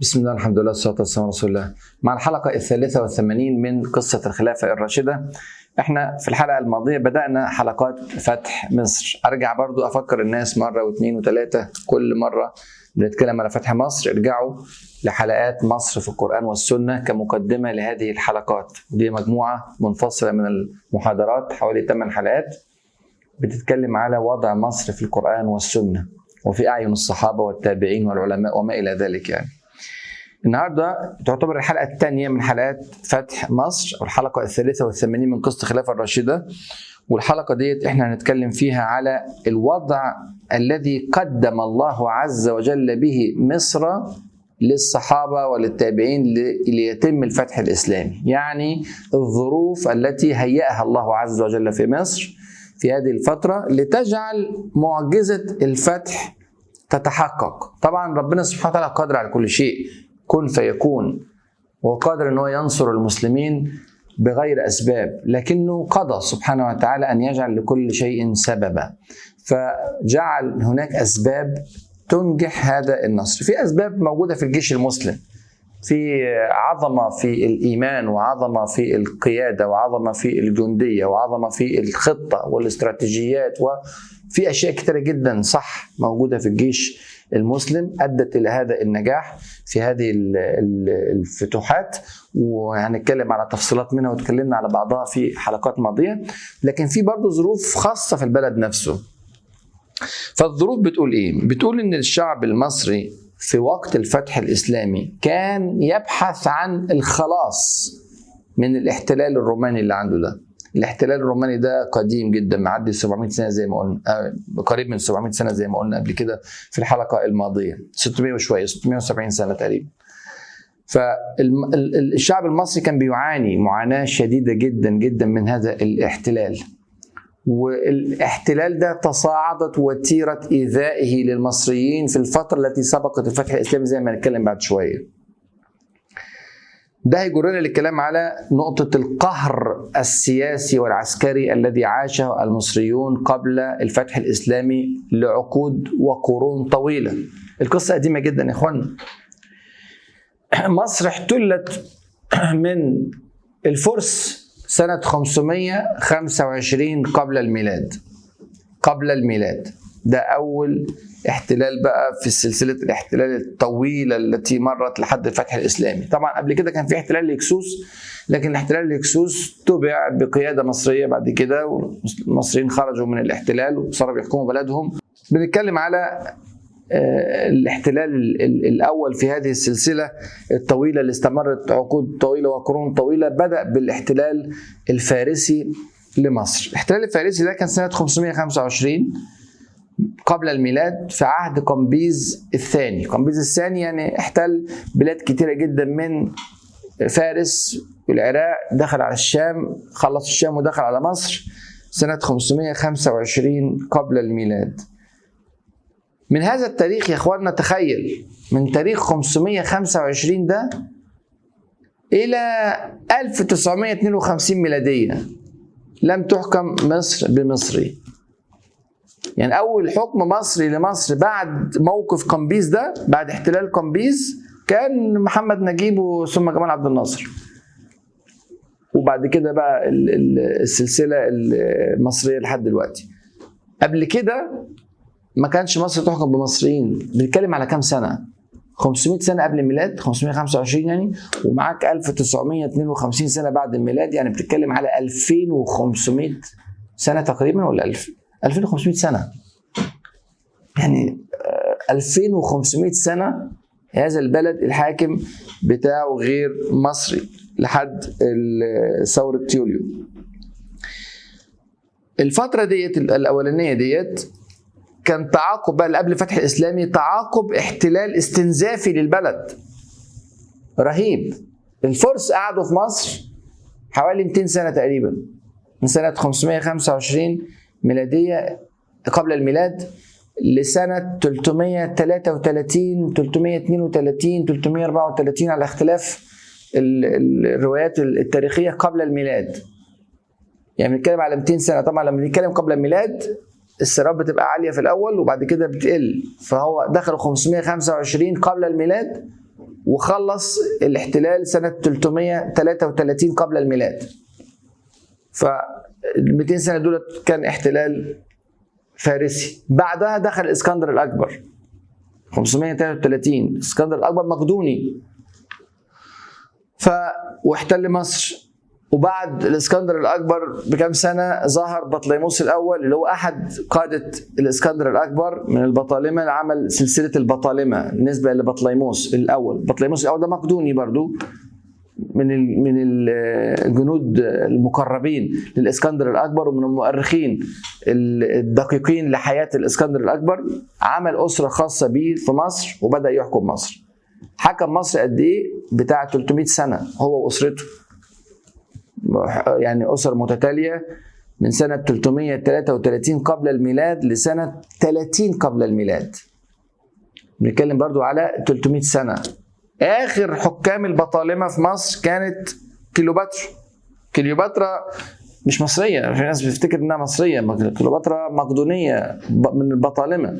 بسم الله الحمد لله والصلاة والسلام على رسول الله مع الحلقة الثالثة والثمانين من قصة الخلافة الراشدة احنا في الحلقة الماضية بدأنا حلقات فتح مصر ارجع برضو افكر الناس مرة واثنين وثلاثة كل مرة بنتكلم على فتح مصر ارجعوا لحلقات مصر في القرآن والسنة كمقدمة لهذه الحلقات دي مجموعة منفصلة من المحاضرات حوالي 8 حلقات بتتكلم على وضع مصر في القرآن والسنة وفي أعين الصحابة والتابعين والعلماء وما إلى ذلك يعني النهارده تعتبر الحلقه الثانيه من حلقات فتح مصر والحلقه الثالثه والثمانين من قصه الخلافه الراشده والحلقه ديت احنا هنتكلم فيها على الوضع الذي قدم الله عز وجل به مصر للصحابه وللتابعين ليتم الفتح الاسلامي يعني الظروف التي هيأها الله عز وجل في مصر في هذه الفتره لتجعل معجزه الفتح تتحقق طبعا ربنا سبحانه وتعالى قادر على كل شيء كن فيكون وقادر ان هو ينصر المسلمين بغير اسباب لكنه قضى سبحانه وتعالى ان يجعل لكل شيء سببا فجعل هناك اسباب تنجح هذا النصر في اسباب موجوده في الجيش المسلم في عظمه في الايمان وعظمه في القياده وعظمه في الجنديه وعظمه في الخطه والاستراتيجيات وفي اشياء كثيره جدا صح موجوده في الجيش المسلم ادت الى هذا النجاح في هذه الفتوحات وهنتكلم على تفصيلات منها وتكلمنا على بعضها في حلقات ماضيه لكن في برضه ظروف خاصه في البلد نفسه فالظروف بتقول ايه بتقول ان الشعب المصري في وقت الفتح الاسلامي كان يبحث عن الخلاص من الاحتلال الروماني اللي عنده ده الاحتلال الروماني ده قديم جدا معدي 700 سنه زي ما قلنا آه قريب من 700 سنه زي ما قلنا قبل كده في الحلقه الماضيه 600 وشويه 670 سنه تقريبا فالشعب المصري كان بيعاني معاناه شديده جدا جدا من هذا الاحتلال والاحتلال ده تصاعدت وتيره ايذائه للمصريين في الفتره التي سبقت الفتح الاسلامي زي ما هنتكلم بعد شويه ده هيجرنا للكلام على نقطة القهر السياسي والعسكري الذي عاشه المصريون قبل الفتح الإسلامي لعقود وقرون طويلة القصة قديمة جدا يا إخوانا مصر احتلت من الفرس سنة 525 قبل الميلاد قبل الميلاد ده أول احتلال بقى في سلسله الاحتلال الطويله التي مرت لحد الفتح الاسلامي طبعا قبل كده كان في احتلال الهكسوس لكن احتلال الهكسوس تبع بقياده مصريه بعد كده والمصريين خرجوا من الاحتلال وصاروا بيحكموا بلدهم بنتكلم على الاحتلال الاول في هذه السلسله الطويله اللي استمرت عقود طويله وقرون طويله بدا بالاحتلال الفارسي لمصر الاحتلال الفارسي ده كان سنه 525 قبل الميلاد في عهد قمبيز الثاني قمبيز الثاني يعني احتل بلاد كتيرة جدا من فارس والعراق دخل على الشام خلص الشام ودخل على مصر سنة 525 قبل الميلاد من هذا التاريخ يا اخواننا تخيل من تاريخ 525 ده إلى 1952 ميلادية لم تحكم مصر بمصري يعني اول حكم مصري لمصر بعد موقف قمبيز ده بعد احتلال قمبيز كان محمد نجيب ثم جمال عبد الناصر وبعد كده بقى السلسله المصريه لحد دلوقتي قبل كده ما كانش مصر تحكم بمصريين بنتكلم على كام سنه 500 سنه قبل الميلاد 525 يعني ومعاك 1952 سنه بعد الميلاد يعني بتتكلم على 2500 سنه تقريبا ولا 1000 2500 سنه يعني 2500 سنه هذا البلد الحاكم بتاعه غير مصري لحد ثورة يوليو الفترة ديت الأولانية ديت كان تعاقب بقى قبل الفتح الإسلامي تعاقب احتلال استنزافي للبلد رهيب الفرس قعدوا في مصر حوالي 200 سنة تقريبا من سنة 525 ميلادية قبل الميلاد لسنة 333 332 334 على اختلاف الروايات التاريخية قبل الميلاد يعني بنتكلم على 200 سنة طبعا لما بنتكلم قبل الميلاد السراب بتبقى عالية في الأول وبعد كده بتقل فهو دخلوا 525 قبل الميلاد وخلص الاحتلال سنة 333 قبل الميلاد فال 200 سنة دول كان احتلال فارسي بعدها دخل الإسكندر الأكبر 533 الإسكندر الأكبر مقدوني ف واحتل مصر وبعد الاسكندر الاكبر بكم سنه ظهر بطليموس الاول اللي هو احد قاده الاسكندر الاكبر من البطالمه اللي عمل سلسله البطالمه بالنسبه لبطليموس الاول بطليموس الاول ده مقدوني برضو من ال- من الجنود المقربين للاسكندر الاكبر ومن المؤرخين الدقيقين لحياه الاسكندر الاكبر عمل اسره خاصه به في مصر وبدا يحكم مصر حكم مصر قد ايه بتاع 300 سنه هو واسرته يعني اسر متتاليه من سنه 333 قبل الميلاد لسنه 30 قبل الميلاد بنتكلم برضو على 300 سنه اخر حكام البطالمه في مصر كانت كليوباترا كليوباترا مش مصريه في ناس بتفتكر انها مصريه كليوباترا مقدونيه من البطالمه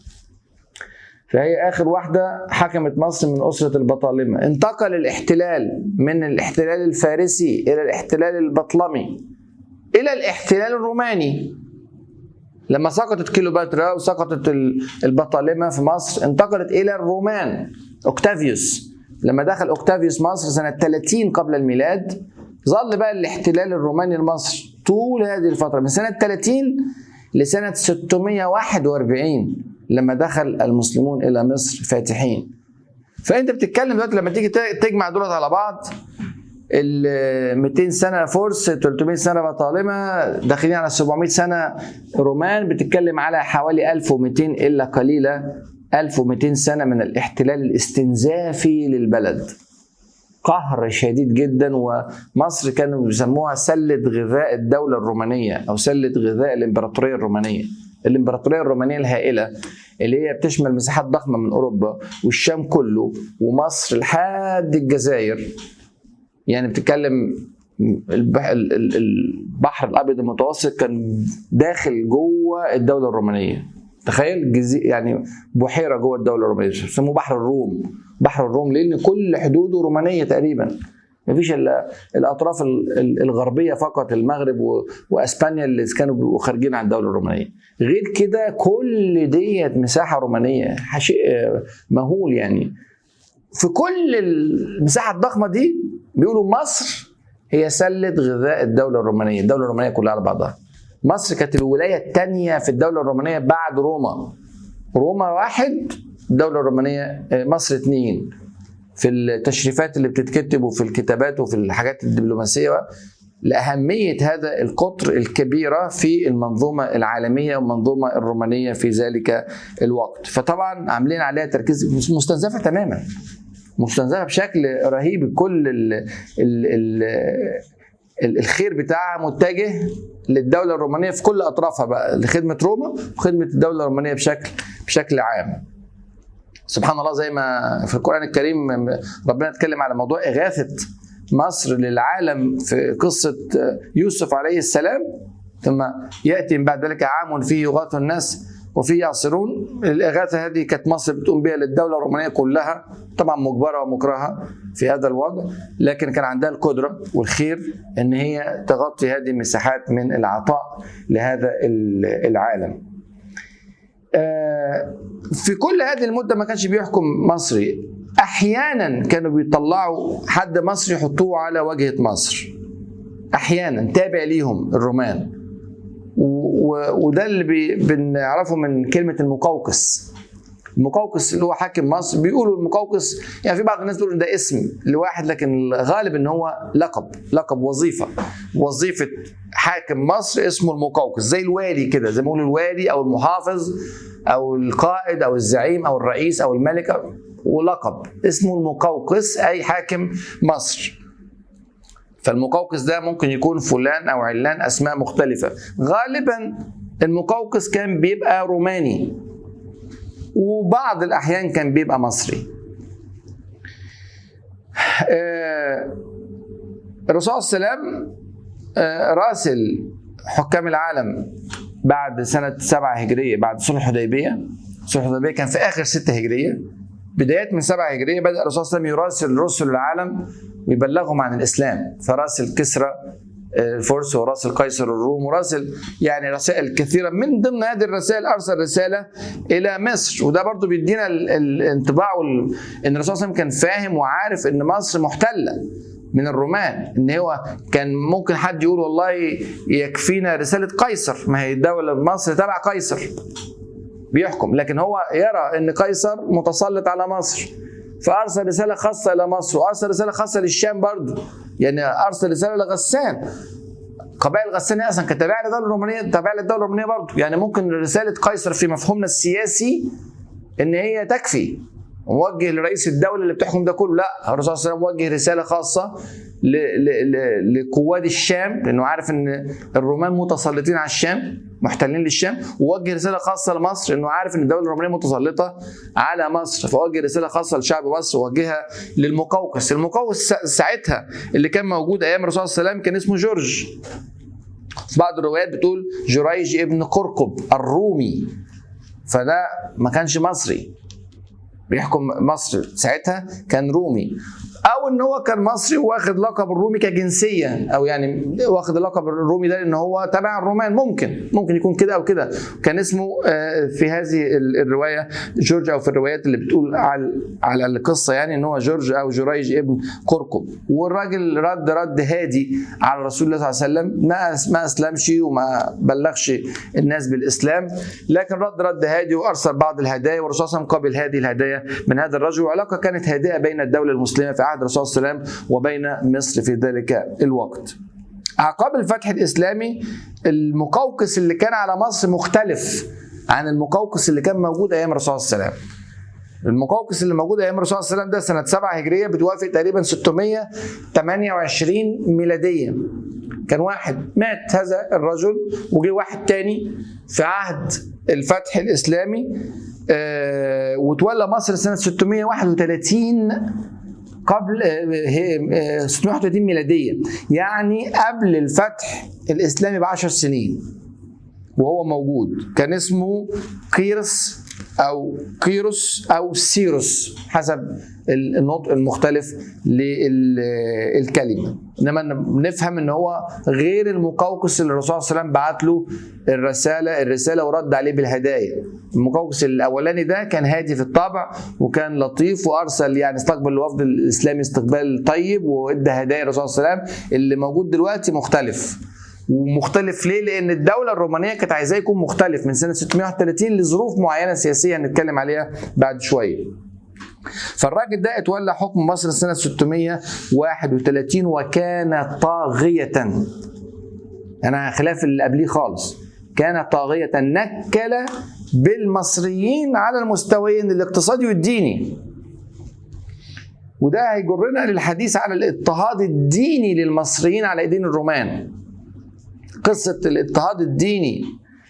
فهي اخر واحده حكمت مصر من اسره البطالمه انتقل الاحتلال من الاحتلال الفارسي الى الاحتلال البطلمي الى الاحتلال الروماني لما سقطت كيلوباترا وسقطت البطالمه في مصر انتقلت الى الرومان اوكتافيوس لما دخل اوكتافيوس مصر سنه 30 قبل الميلاد ظل بقى الاحتلال الروماني لمصر طول هذه الفتره من سنه 30 لسنه 641 لما دخل المسلمون الى مصر فاتحين فانت بتتكلم دلوقتي لما تيجي تجمع دولت على بعض ال 200 سنه فرس 300 سنه بطالمه داخلين على 700 سنه رومان بتتكلم على حوالي 1200 الا قليله 1200 سنه من الاحتلال الاستنزافي للبلد قهر شديد جدا ومصر كانوا بيسموها سله غذاء الدوله الرومانيه او سله غذاء الامبراطوريه الرومانيه الامبراطوريه الرومانيه الهائله اللي هي بتشمل مساحات ضخمه من اوروبا والشام كله ومصر لحد الجزائر يعني بتتكلم البحر الابيض المتوسط كان داخل جوه الدوله الرومانيه تخيل جزي يعني بحيره جوه الدوله الرومانيه بيسموه بحر الروم بحر الروم لان كل حدوده رومانيه تقريبا مفيش الا الاطراف الغربيه فقط المغرب واسبانيا اللي كانوا بيبقوا خارجين عن الدوله الرومانيه غير كده كل ديت مساحه رومانيه شيء مهول يعني في كل المساحه الضخمه دي بيقولوا مصر هي سله غذاء الدوله الرومانيه الدوله الرومانيه كلها على بعضها مصر كانت الولايه الثانيه في الدوله الرومانيه بعد روما روما واحد الدوله الرومانيه مصر اثنين في التشريفات اللي بتتكتب وفي الكتابات وفي الحاجات الدبلوماسيه لأهمية هذا القطر الكبيرة في المنظومة العالمية والمنظومة الرومانية في ذلك الوقت فطبعا عاملين عليها تركيز مستنزفة تماما مستنزفة بشكل رهيب كل ال ال ال الخير بتاعها متجه للدولة الرومانية في كل أطرافها بقى لخدمة روما وخدمة الدولة الرومانية بشكل بشكل عام سبحان الله زي ما في القرآن الكريم ربنا اتكلم على موضوع إغاثة مصر للعالم في قصة يوسف عليه السلام ثم يأتي من بعد ذلك عام فيه يغاث الناس وفيه يعصرون الإغاثة هذه كانت مصر بتقوم بها للدولة الرومانية كلها طبعا مجبرة ومكرهة في هذا الوضع لكن كان عندها القدرة والخير ان هي تغطي هذه المساحات من العطاء لهذا العالم في كل هذه المدة ما كانش بيحكم مصري احيانا كانوا بيطلعوا حد مصري يحطوه على واجهه مصر احيانا تابع ليهم الرومان وده اللي بي بنعرفه من كلمه المقوقس المقوقس اللي هو حاكم مصر بيقولوا المقوقس يعني في بعض الناس بيقولوا ده اسم لواحد لكن الغالب ان هو لقب لقب وظيفه وظيفه حاكم مصر اسمه المقوقس زي الوالي كده زي ما بيقولوا الوالي او المحافظ او القائد او الزعيم او الرئيس او الملك ولقب اسمه المقوقس اي حاكم مصر فالمقوقس ده ممكن يكون فلان او علان اسماء مختلفه غالبا المقوقس كان بيبقى روماني وبعض الاحيان كان بيبقى مصري الرسول صلى الله عليه وسلم راسل حكام العالم بعد سنة سبعة هجرية بعد صلح الحديبية صلح الحديبية كان في آخر ستة هجرية بدايات من 7 هجريه بدا الرسول صلى الله عليه وسلم يراسل رسل العالم ويبلغهم عن الاسلام فراسل كسرى الفرس وراسل قيصر الروم وراسل يعني رسائل كثيره من ضمن هذه الرسائل ارسل رساله الى مصر وده برضو بيدينا ال- الانطباع وال... ان الرسول صلى الله عليه وسلم كان فاهم وعارف ان مصر محتله من الرومان ان هو كان ممكن حد يقول والله يكفينا رساله قيصر ما هي الدوله مصر تبع قيصر بيحكم لكن هو يرى ان قيصر متسلط على مصر فارسل رساله خاصه الى مصر وارسل رساله خاصه للشام برضه يعني ارسل رساله لغسان قبائل غسان اصلا كانت تابعه للدوله الرومانيه تابعه للدوله الرومانيه برضه يعني ممكن رساله قيصر في مفهومنا السياسي ان هي تكفي موجه لرئيس الدوله اللي بتحكم ده كله لا الرسول صلى الله عليه وسلم وجه رساله خاصه ل- ل- ل- لقواد الشام لانه عارف ان الرومان متسلطين على الشام محتلين للشام ووجه رساله خاصه لمصر انه عارف ان الدوله الرومانيه متسلطه على مصر فوجه رساله خاصه لشعب مصر ووجهها للمقوقس المقوقس سا- ساعتها اللي كان موجود ايام الرسول صلى الله عليه وسلم كان اسمه جورج في بعض الروايات بتقول جريج ابن قرقب الرومي فده ما كانش مصري بيحكم مصر ساعتها كان رومي او ان هو كان مصري واخد لقب الرومي كجنسيه او يعني واخد اللقب الرومي ده ان هو تبع الرومان ممكن ممكن يكون كده او كده كان اسمه آه، في هذه ال- الروايه جورج او في الروايات اللي بتقول على على القصه يعني ان هو جورج او جريج ابن قرقب والراجل رد رد هادي على رسول الله صلى الله عليه وسلم ما أس- ما اسلمش وما بلغش الناس بالاسلام لكن رد رد هادي وارسل بعض الهدايا والرسول صلى الله عليه وسلم قبل هذه الهدايا من هذا الرجل وعلاقه كانت هادئه بين الدوله المسلمه في عهد الرسول صلى الله عليه وسلم وبين مصر في ذلك الوقت. اعقاب الفتح الاسلامي المقوقس اللي كان على مصر مختلف عن المقوقس اللي كان موجود ايام الرسول صلى الله عليه وسلم. المقوقس اللي موجود ايام الرسول صلى الله عليه وسلم ده سنه 7 هجريه بتوافق تقريبا 628 ميلاديه. كان واحد مات هذا الرجل وجه واحد تاني في عهد الفتح الاسلامي آه، وتولى مصر سنه 631 قبل آه، هي- آه، 631 ميلاديه يعني قبل الفتح الاسلامي ب 10 سنين وهو موجود كان اسمه قيرس او قيروس او سيروس حسب النطق المختلف للكلمه انما نفهم ان هو غير المقوقس اللي الرسول صلى الله عليه وسلم بعت له الرساله الرساله ورد عليه بالهدايا المقوقس الاولاني ده كان هادي في الطبع وكان لطيف وارسل يعني استقبل الوفد الاسلامي استقبال طيب وادى هدايا الرسول صلى الله عليه وسلم اللي موجود دلوقتي مختلف ومختلف ليه؟ لأن الدولة الرومانية كانت عايزاه يكون مختلف من سنة 631 لظروف معينة سياسية هنتكلم عليها بعد شوية. فالراجل ده اتولى حكم مصر سنة 631 وكان طاغية. أنا خلاف اللي قبليه خالص. كان طاغية نكل بالمصريين على المستويين الاقتصادي والديني. وده هيجرنا للحديث عن الاضطهاد الديني للمصريين على ايدين الرومان. قصه الاضطهاد الديني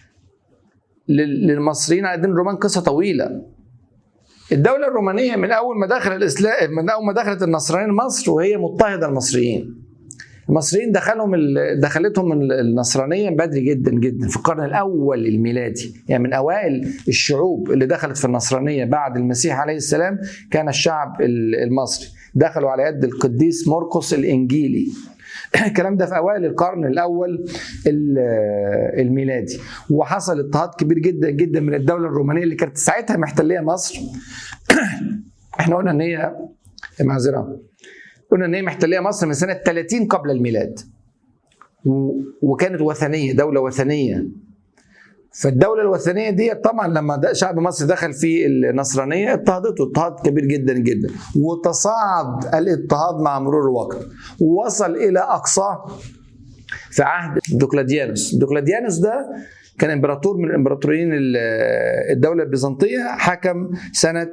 لل- للمصريين على دين الرومان قصه طويله الدولة الرومانية من أول ما دخل الإسلام من أول ما دخلت النصرانية مصر وهي مضطهدة المصريين. المصريين دخلهم ال- دخلتهم ال- النصرانية بدري جدا جدا في القرن الأول الميلادي، يعني من أوائل الشعوب اللي دخلت في النصرانية بعد المسيح عليه السلام كان الشعب ال- المصري، دخلوا على يد القديس مرقس الإنجيلي. الكلام ده في اوائل القرن الاول ال- الميلادي وحصل اضطهاد كبير جدا جدا من الدوله الرومانيه اللي كانت ساعتها محتليه مصر احنا قلنا ان هي معذره قلنا ان هي محتليه مصر من سنه 30 قبل الميلاد و- وكانت وثنيه دوله وثنيه فالدوله الوثنيه دي طبعا لما د- شعب مصر دخل في النصرانيه اضطهدته اضطهاد كبير جدا جدا وتصاعد الاضطهاد مع مرور الوقت ووصل الى اقصاه في عهد دوكلاديانوس دوكلاديانوس ده كان امبراطور من امبراطوريين ال- الدوله البيزنطيه حكم سنه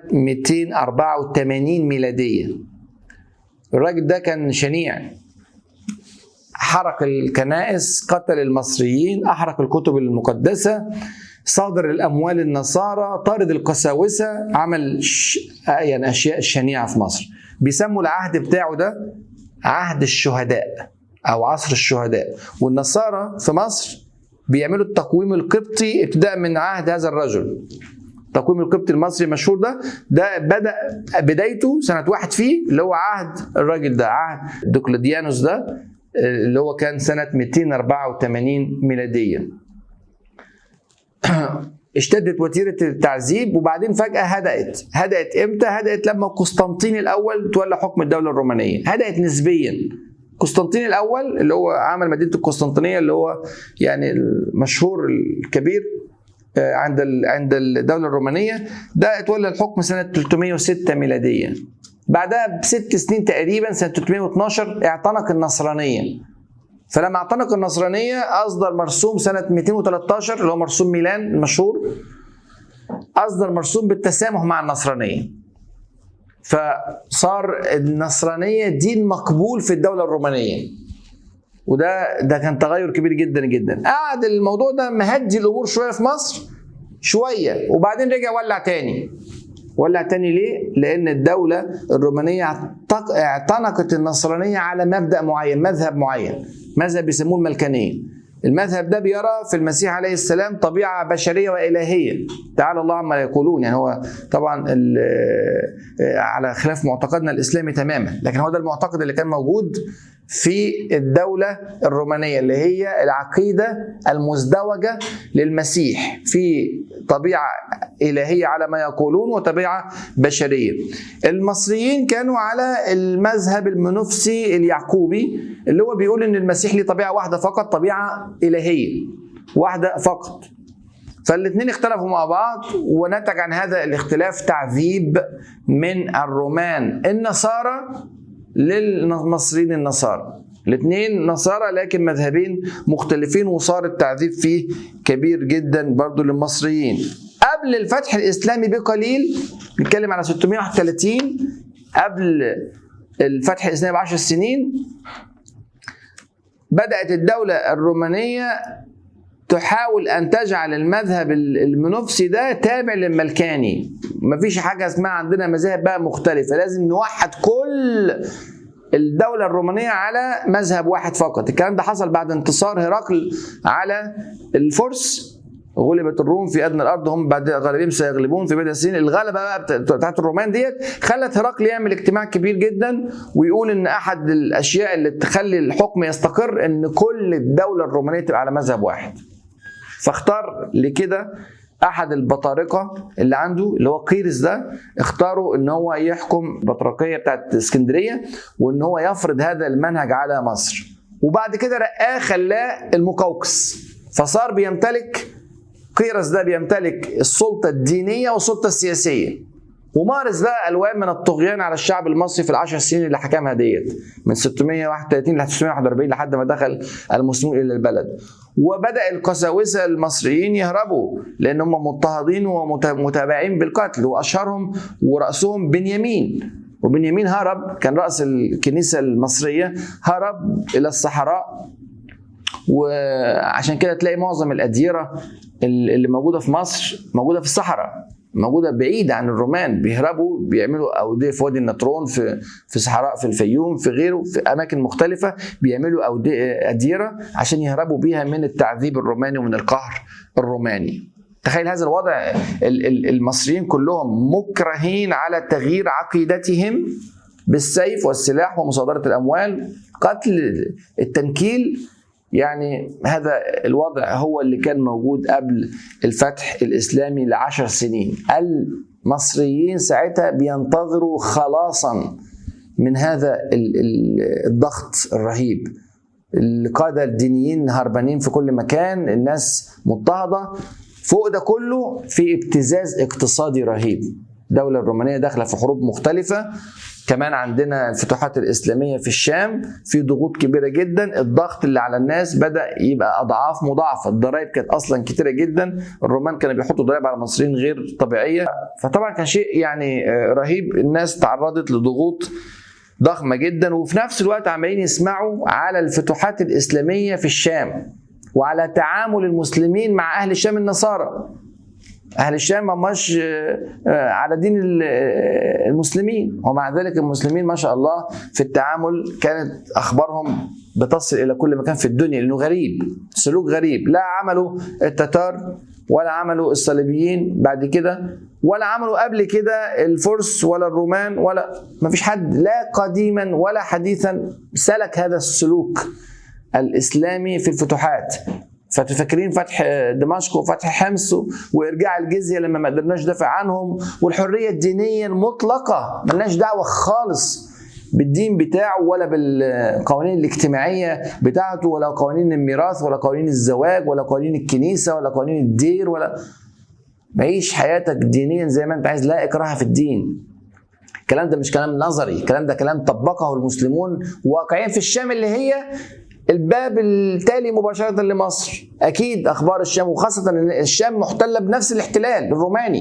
284 ميلاديه الراجل ده كان شنيع حرق الكنائس قتل المصريين احرق الكتب المقدسه صادر الاموال النصارى طارد القساوسه عمل ش... يعني اشياء شنيعه في مصر بيسموا العهد بتاعه ده عهد الشهداء او عصر الشهداء والنصارى في مصر بيعملوا التقويم القبطي ابتداء من عهد هذا الرجل تقويم القبط المصري المشهور ده ده بدا بدايته سنه واحد فيه اللي هو عهد الراجل ده عهد دقلديانوس ده اللي هو كان سنه 284 ميلاديا اشتدت وتيره التعذيب وبعدين فجاه هدأت هدأت امتى هدأت لما قسطنطين الاول تولى حكم الدوله الرومانيه هدأت نسبيا قسطنطين الاول اللي هو عمل مدينه القسطنطينيه اللي هو يعني المشهور الكبير عند عند الدوله الرومانيه ده اتولى الحكم سنه 306 ميلاديا بعدها بست سنين تقريبا سنه 312 اعتنق النصرانيه فلما اعتنق النصرانيه اصدر مرسوم سنه 213 اللي هو مرسوم ميلان المشهور اصدر مرسوم بالتسامح مع النصرانيه فصار النصرانيه دين مقبول في الدوله الرومانيه وده ده كان تغير كبير جدا جدا قعد الموضوع ده مهدي الامور شويه في مصر شويه وبعدين رجع ولع تاني ولع تاني ليه؟ لأن الدولة الرومانية اعتنقت النصرانية على مبدأ معين، مذهب معين، مذهب بيسموه الملكانية. المذهب ده بيرى في المسيح عليه السلام طبيعة بشرية وإلهية تعالى الله عما يقولون يعني هو طبعا على خلاف معتقدنا الإسلامي تماما لكن هو ده المعتقد اللي كان موجود في الدولة الرومانية اللي هي العقيدة المزدوجة للمسيح في طبيعة إلهية على ما يقولون وطبيعة بشرية المصريين كانوا على المذهب المنفسي اليعقوبي اللي هو بيقول إن المسيح ليه طبيعة واحدة فقط طبيعة إلهية واحدة فقط فالاثنين اختلفوا مع بعض ونتج عن هذا الاختلاف تعذيب من الرومان النصارى للمصريين النصارى الاثنين نصارى لكن مذهبين مختلفين وصار التعذيب فيه كبير جدا برضو للمصريين قبل الفتح الاسلامي بقليل نتكلم على 631 قبل الفتح الاسلامي ب 10 سنين بدات الدوله الرومانيه تحاول ان تجعل المذهب المنافسي ده تابع للملكاني مفيش حاجه اسمها عندنا مذاهب بقى مختلفه لازم نوحد كل الدولة الرومانية على مذهب واحد فقط الكلام ده حصل بعد انتصار هرقل على الفرس غلبت الروم في ادنى الارض هم بعد غالبين سيغلبون في بدء السنين الغلبه بقى بتاعت الرومان ديت خلت هرقل يعمل اجتماع كبير جدا ويقول ان احد الاشياء اللي تخلي الحكم يستقر ان كل الدوله الرومانيه تبقى على مذهب واحد فاختار لكده احد البطارقه اللي عنده اللي هو قيرس ده اختاروا ان هو يحكم البطريركيه بتاعت اسكندريه وان هو يفرض هذا المنهج على مصر وبعد كده رقاه خلاه المقوقس فصار بيمتلك قيرس ده بيمتلك السلطه الدينيه والسلطه السياسيه ومارس بقى الوان من الطغيان على الشعب المصري في العشر سنين اللي حكمها ديت من 631 ل 641 لحد ما دخل المسلمون الى البلد وبدا القساوسه المصريين يهربوا لان هم مضطهدين ومتابعين بالقتل واشهرهم وراسهم بنيامين وبنيامين هرب كان راس الكنيسه المصريه هرب الى الصحراء وعشان كده تلاقي معظم الاديره اللي موجوده في مصر موجوده في الصحراء موجوده بعيده عن الرومان بيهربوا بيعملوا اوديه في وادي النطرون في في صحراء في الفيوم في غيره في اماكن مختلفه بيعملوا اوديه اديره عشان يهربوا بيها من التعذيب الروماني ومن القهر الروماني تخيل هذا الوضع المصريين كلهم مكرهين على تغيير عقيدتهم بالسيف والسلاح ومصادره الاموال قتل التنكيل يعني هذا الوضع هو اللي كان موجود قبل الفتح الإسلامي لعشر سنين المصريين ساعتها بينتظروا خلاصا من هذا الضغط الرهيب القادة الدينيين هربانين في كل مكان الناس مضطهدة فوق ده كله في ابتزاز اقتصادي رهيب الدولة الرومانية داخلة في حروب مختلفة كمان عندنا الفتوحات الإسلامية في الشام في ضغوط كبيرة جدا الضغط اللي على الناس بدأ يبقى أضعاف مضاعفة الضرائب كانت أصلا كتيرة جدا الرومان كانوا بيحطوا ضرائب على المصريين غير طبيعية فطبعا كان شيء يعني رهيب الناس تعرضت لضغوط ضخمة جدا وفي نفس الوقت عمالين يسمعوا على الفتوحات الإسلامية في الشام وعلى تعامل المسلمين مع أهل الشام النصارى اهل الشام ما مش على دين المسلمين ومع ذلك المسلمين ما شاء الله في التعامل كانت اخبارهم بتصل الى كل مكان في الدنيا لانه غريب سلوك غريب لا عملوا التتار ولا عملوا الصليبيين بعد كده ولا عملوا قبل كده الفرس ولا الرومان ولا ما فيش حد لا قديما ولا حديثا سلك هذا السلوك الاسلامي في الفتوحات فاكرين فتح دمشق وفتح حمص وارجاع الجزيه لما ما قدرناش ندافع عنهم والحريه الدينيه المطلقه ملناش دعوه خالص بالدين بتاعه ولا بالقوانين الاجتماعيه بتاعته ولا قوانين الميراث ولا قوانين الزواج ولا قوانين الكنيسه ولا قوانين الدير ولا عيش حياتك دينيا زي ما انت عايز لا اكراه في الدين الكلام ده مش كلام نظري الكلام ده كلام طبقه المسلمون واقعيا في الشام اللي هي الباب التالي مباشرة لمصر أكيد أخبار الشام وخاصة أن الشام محتلة بنفس الاحتلال الروماني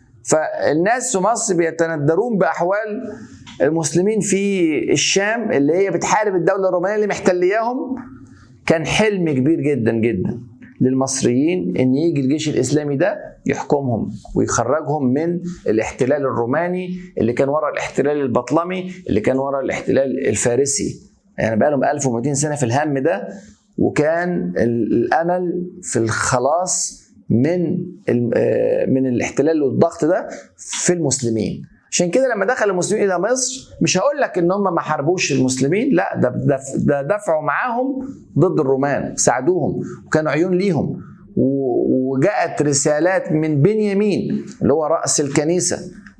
فالناس في مصر بيتندرون بأحوال المسلمين في الشام اللي هي بتحارب الدولة الرومانية اللي محتلياهم كان حلم كبير جدا جدا للمصريين ان يجي الجيش الاسلامي ده يحكمهم ويخرجهم من الاحتلال الروماني اللي كان ورا الاحتلال البطلمي اللي كان ورا الاحتلال الفارسي يعني بقى لهم 1200 سنه في الهم ده وكان الامل في الخلاص من من الاحتلال والضغط ده في المسلمين عشان كده لما دخل المسلمين الى مصر مش هقول لك ان هم ما حاربوش المسلمين لا ده ده دفعوا معاهم ضد الرومان ساعدوهم وكانوا عيون ليهم وجاءت رسالات من بنيامين اللي هو راس الكنيسه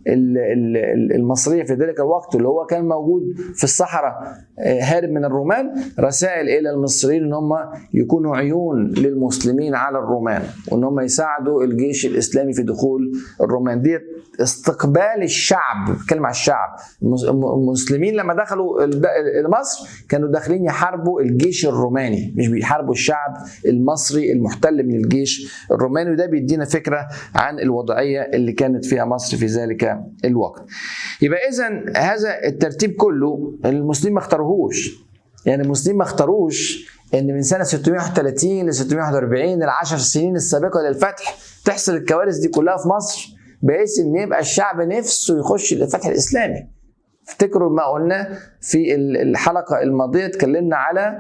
المصرية في ذلك الوقت اللي هو كان موجود في الصحراء هارب من الرومان رسائل إلى المصريين إن هم يكونوا عيون للمسلمين على الرومان وإن هم يساعدوا الجيش الإسلامي في دخول الرومان دي استقبال الشعب بتكلم على الشعب المسلمين لما دخلوا مصر كانوا داخلين يحاربوا الجيش الروماني مش بيحاربوا الشعب المصري المحتل من الجيش الروماني وده بيدينا فكرة عن الوضعية اللي كانت فيها مصر في ذلك الوقت يبقى اذا هذا الترتيب كله المسلمين ما اختاروهوش يعني المسلمين ما اختاروش ان من سنه 631 ل 641 العشر سنين السابقه للفتح تحصل الكوارث دي كلها في مصر بحيث ان يبقى الشعب نفسه يخش الفتح الاسلامي افتكروا ما قلنا في الحلقه الماضيه اتكلمنا على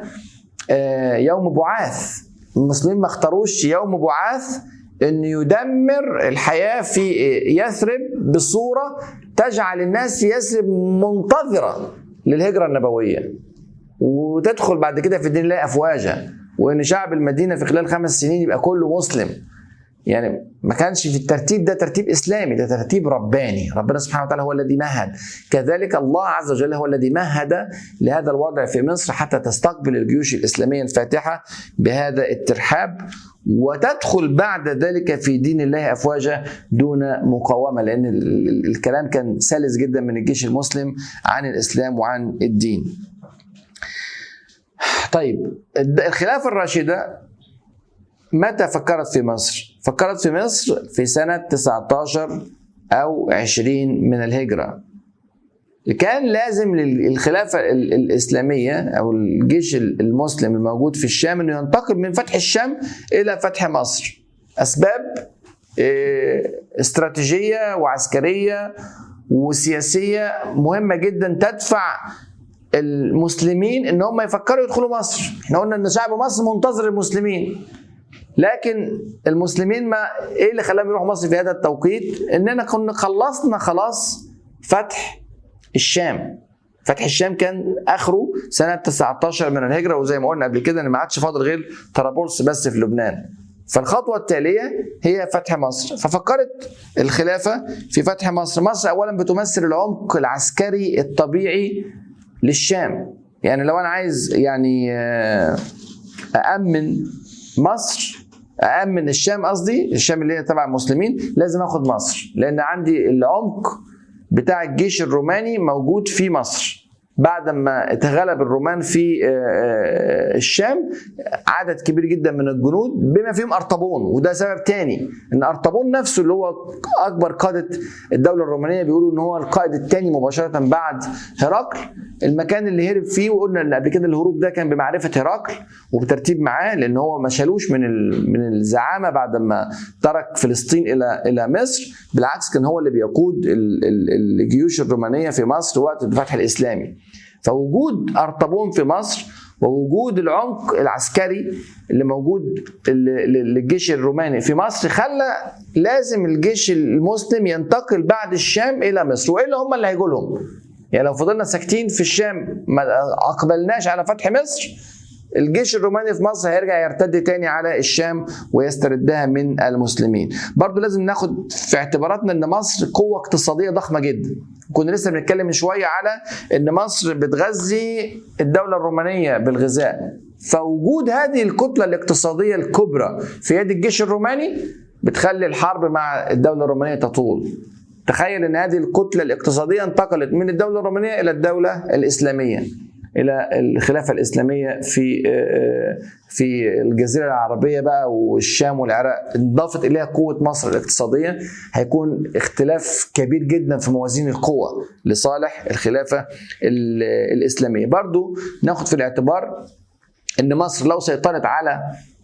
يوم بعاث المسلمين ما اختاروش يوم بعاث انه يدمر الحياه في يثرب بصوره تجعل الناس في يثرب منتظره للهجره النبويه وتدخل بعد كده في الدين الله افواجا وان شعب المدينه في خلال خمس سنين يبقى كله مسلم يعني ما كانش في الترتيب ده ترتيب اسلامي ده ترتيب رباني ربنا سبحانه وتعالى هو الذي مهد كذلك الله عز وجل هو الذي مهد لهذا الوضع في مصر حتى تستقبل الجيوش الاسلاميه الفاتحه بهذا الترحاب وتدخل بعد ذلك في دين الله افواجا دون مقاومه لان الكلام كان سلس جدا من الجيش المسلم عن الاسلام وعن الدين. طيب الخلافه الراشده متى فكرت في مصر؟ فكرت في مصر في سنة 19 أو 20 من الهجرة كان لازم للخلافة الإسلامية أو الجيش المسلم الموجود في الشام أنه ينتقل من فتح الشام إلى فتح مصر أسباب استراتيجية وعسكرية وسياسية مهمة جدا تدفع المسلمين ان هم يفكروا يدخلوا مصر احنا قلنا ان شعب مصر منتظر المسلمين لكن المسلمين ما ايه اللي خلاهم يروحوا مصر في هذا التوقيت؟ اننا كنا خلصنا خلاص فتح الشام. فتح الشام كان اخره سنه 19 من الهجره وزي ما قلنا قبل كده ان ما عادش فاضل غير طرابلس بس في لبنان. فالخطوه التاليه هي فتح مصر، ففكرت الخلافه في فتح مصر، مصر اولا بتمثل العمق العسكري الطبيعي للشام. يعني لو انا عايز يعني أأمن مصر أأمن الشام قصدي الشام اللي هي تبع المسلمين لازم اخد مصر لان عندي العمق بتاع الجيش الروماني موجود في مصر بعد ما اتغلب الرومان في الشام عدد كبير جدا من الجنود بما فيهم ارطبون وده سبب تاني ان ارطبون نفسه اللي هو اكبر قاده الدوله الرومانيه بيقولوا ان هو القائد الثاني مباشره بعد هرقل المكان اللي هرب فيه وقلنا ان قبل كده الهروب ده كان بمعرفه هرقل وبترتيب معاه لان هو ما شالوش من من الزعامه بعد ما ترك فلسطين الى الى مصر بالعكس كان هو اللي بيقود الجيوش الرومانيه في مصر وقت الفتح الاسلامي فوجود ارطبون في مصر ووجود العمق العسكري اللي موجود للجيش الروماني في مصر خلى لازم الجيش المسلم ينتقل بعد الشام الى مصر والا هم اللي هيجوا لهم يعني لو فضلنا ساكتين في الشام ما اقبلناش على فتح مصر الجيش الروماني في مصر هيرجع يرتد تاني على الشام ويستردها من المسلمين برضو لازم ناخد في اعتباراتنا ان مصر قوة اقتصادية ضخمة جدا كنا لسه بنتكلم من شوية على ان مصر بتغذي الدولة الرومانية بالغذاء فوجود هذه الكتلة الاقتصادية الكبرى في يد الجيش الروماني بتخلي الحرب مع الدولة الرومانية تطول تخيل ان هذه الكتلة الاقتصادية انتقلت من الدولة الرومانية الى الدولة الاسلامية الى الخلافه الاسلاميه في في الجزيره العربيه بقى والشام والعراق انضافت اليها قوه مصر الاقتصاديه هيكون اختلاف كبير جدا في موازين القوى لصالح الخلافه الاسلاميه برضو ناخد في الاعتبار ان مصر لو سيطرت على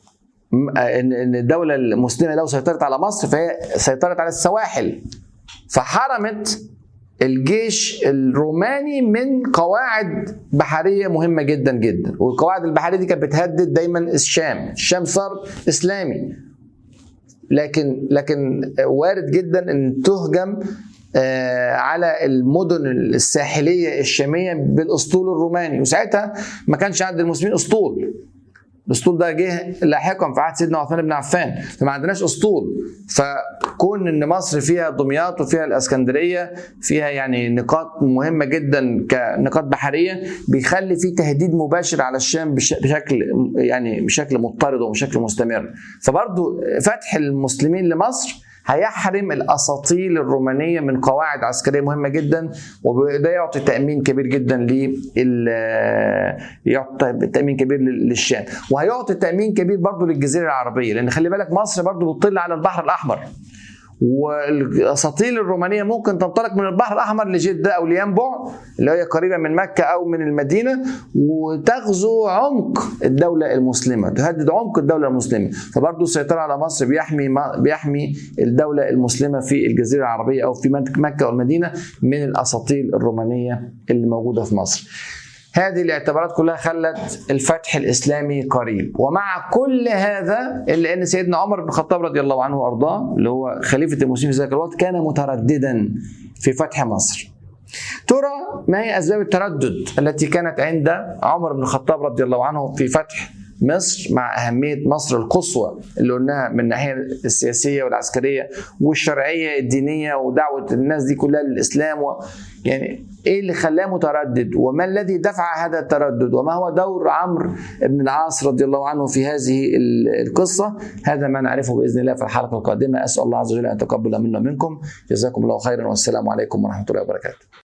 ان الدوله المسلمه لو سيطرت على مصر فهي سيطرت على السواحل فحرمت الجيش الروماني من قواعد بحريه مهمه جدا جدا والقواعد البحريه دي كانت بتهدد دايما الشام الشام صار اسلامي لكن لكن وارد جدا ان تهجم على المدن الساحليه الشاميه بالاسطول الروماني وساعتها ما كانش عند المسلمين اسطول الاسطول ده جه لاحقا في عهد سيدنا عثمان بن عفان فما عندناش اسطول فكون ان مصر فيها دمياط وفيها الاسكندريه فيها يعني نقاط مهمه جدا كنقاط بحريه بيخلي في تهديد مباشر على الشام بشكل يعني بشكل مضطرد وبشكل مستمر فبرضو فتح المسلمين لمصر هيحرم الاساطيل الرومانيه من قواعد عسكريه مهمه جدا وده يعطي تامين كبير جدا لل يعطي تامين كبير للشام وهيعطي تامين كبير برضه للجزيره العربيه لان خلي بالك مصر برضه بتطل على البحر الاحمر والاساطيل الرومانيه ممكن تنطلق من البحر الاحمر لجده او لينبع اللي هي قريبه من مكه او من المدينه وتغزو عمق الدوله المسلمه تهدد عمق الدوله المسلمه فبرضه السيطره على مصر بيحمي بيحمي الدوله المسلمه في الجزيره العربيه او في مكه والمدينه من الاساطيل الرومانيه اللي موجوده في مصر هذه الاعتبارات كلها خلت الفتح الاسلامي قريب ومع كل هذا الا ان سيدنا عمر بن الخطاب رضي الله عنه وارضاه اللي هو خليفه المسلمين في ذلك الوقت كان مترددا في فتح مصر ترى ما هي اسباب التردد التي كانت عند عمر بن الخطاب رضي الله عنه في فتح مصر مع أهمية مصر القصوى اللي قلناها من الناحية السياسية والعسكرية والشرعية الدينية ودعوة الناس دي كلها للإسلام و... يعني ايه اللي خلاه متردد وما الذي دفع هذا التردد وما هو دور عمرو بن العاص رضي الله عنه في هذه القصه هذا ما نعرفه باذن الله في الحلقه القادمه اسال الله عز وجل ان يتقبل منا ومنكم جزاكم الله خيرا والسلام عليكم ورحمه الله وبركاته